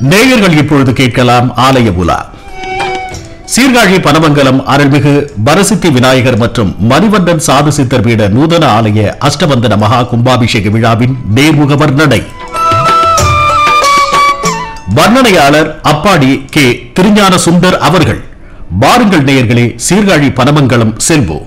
நேயர்கள் இப்பொழுது கேட்கலாம் ஆலய உலா சீர்காழி பனமங்கலம் அருள்மிகு வரசித்தி விநாயகர் மற்றும் மணிவண்ணன் சாது சித்தர் பீட நூதன ஆலய அஷ்டவந்தன மகா கும்பாபிஷேக விழாவின் நேர்முக வர்ணனை வர்ணனையாளர் அப்பாடி கே திருஞான சுந்தர் அவர்கள் வாருங்கள் நேயர்களே சீர்காழி பனமங்கலம் செல்வோம்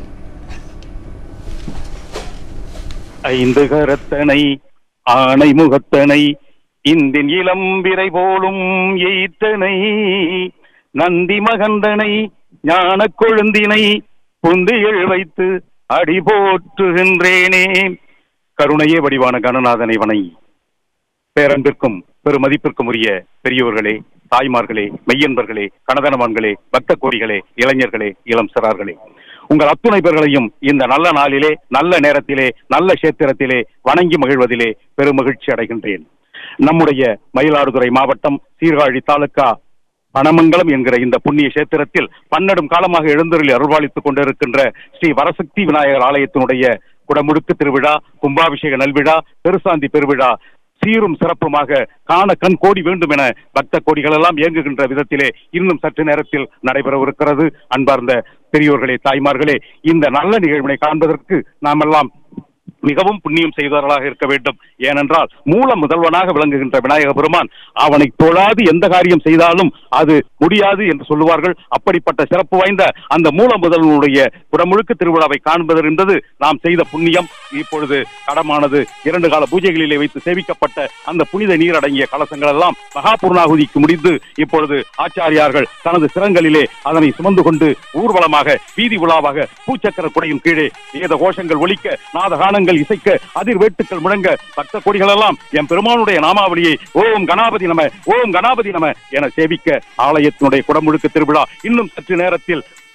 ஐந்து கரத்தனை ஆணை முகத்தனை இந்தின் இளம்பிரை போலும் எய்த்தனை நந்தி மகந்தனை ஞான கொழுந்தினை புந்திகள் வைத்து அடி போற்றுகின்றேனே கருணையே வடிவான கணநாதனை வணங்கி பேரன்பிற்கும் பெருமதிப்பிற்கும் உரிய பெரியோர்களே தாய்மார்களே மெய்யன்பர்களே கணதனவான்களே பக்த கோடிகளே இளைஞர்களே இளம் சிறார்களே உங்கள் அத்துணை பேர்களையும் இந்த நல்ல நாளிலே நல்ல நேரத்திலே நல்ல கஷேத்திரத்திலே வணங்கி மகிழ்வதிலே பெருமகிழ்ச்சி அடைகின்றேன் நம்முடைய மயிலாடுதுறை மாவட்டம் சீர்காழி தாலுக்கா பனமங்கலம் என்கிற இந்த புண்ணிய கஷேத்திரத்தில் பன்னெடும் காலமாக எழுந்தருளி அருள்வாளித்துக் கொண்டிருக்கின்ற ஸ்ரீ வரசக்தி விநாயகர் ஆலயத்தினுடைய குடமுழுக்கு திருவிழா கும்பாபிஷேக நல்விழா பெருசாந்தி பெருவிழா சீரும் சிறப்புமாக காண கண் கோடி வேண்டும் என பக்த கோடிகள் எல்லாம் இயங்குகின்ற விதத்திலே இன்னும் சற்று நேரத்தில் நடைபெறவிருக்கிறது அன்பார்ந்த பெரியோர்களே தாய்மார்களே இந்த நல்ல நிகழ்வினை காண்பதற்கு நாமெல்லாம் மிகவும் புண்ணியம் செய்தவர்களாக இருக்க வேண்டும் ஏனென்றால் மூல முதல்வனாக விளங்குகின்ற விநாயக பெருமான் அவனை தொழாது எந்த காரியம் செய்தாலும் அது முடியாது என்று சொல்லுவார்கள் அப்படிப்பட்ட சிறப்பு வாய்ந்த அந்த மூல முதல்வனுடைய குடமுழுக்கு திருவிழாவை காண்பது என்பது நாம் செய்த புண்ணியம் இப்பொழுது கடமானது இரண்டு கால பூஜைகளிலே வைத்து சேவிக்கப்பட்ட அந்த புனித நீர் அடங்கிய கலசங்கள் எல்லாம் மகா பூர்ணாகுதிக்கு முடிந்து இப்பொழுது ஆச்சாரியார்கள் தனது சிரங்களிலே அதனை சுமந்து கொண்டு ஊர்வலமாக வீதி உலாவாக பூச்சக்கர குடையின் கீழே வேத கோஷங்கள் ஒலிக்க நாதகானங்கள் இசைக்க அதிர் வேட்டுக்கள் முழங்க பக்த கொடிகள் எல்லாம் என் பெருமானுடைய நாமாவளியை ஓம் கணாபதி நம ஓம் கணாபதி நம என சேவிக்க ஆலயத்தினுடைய குடமுழுக்கு திருவிழா இன்னும் சற்று நேரத்தில்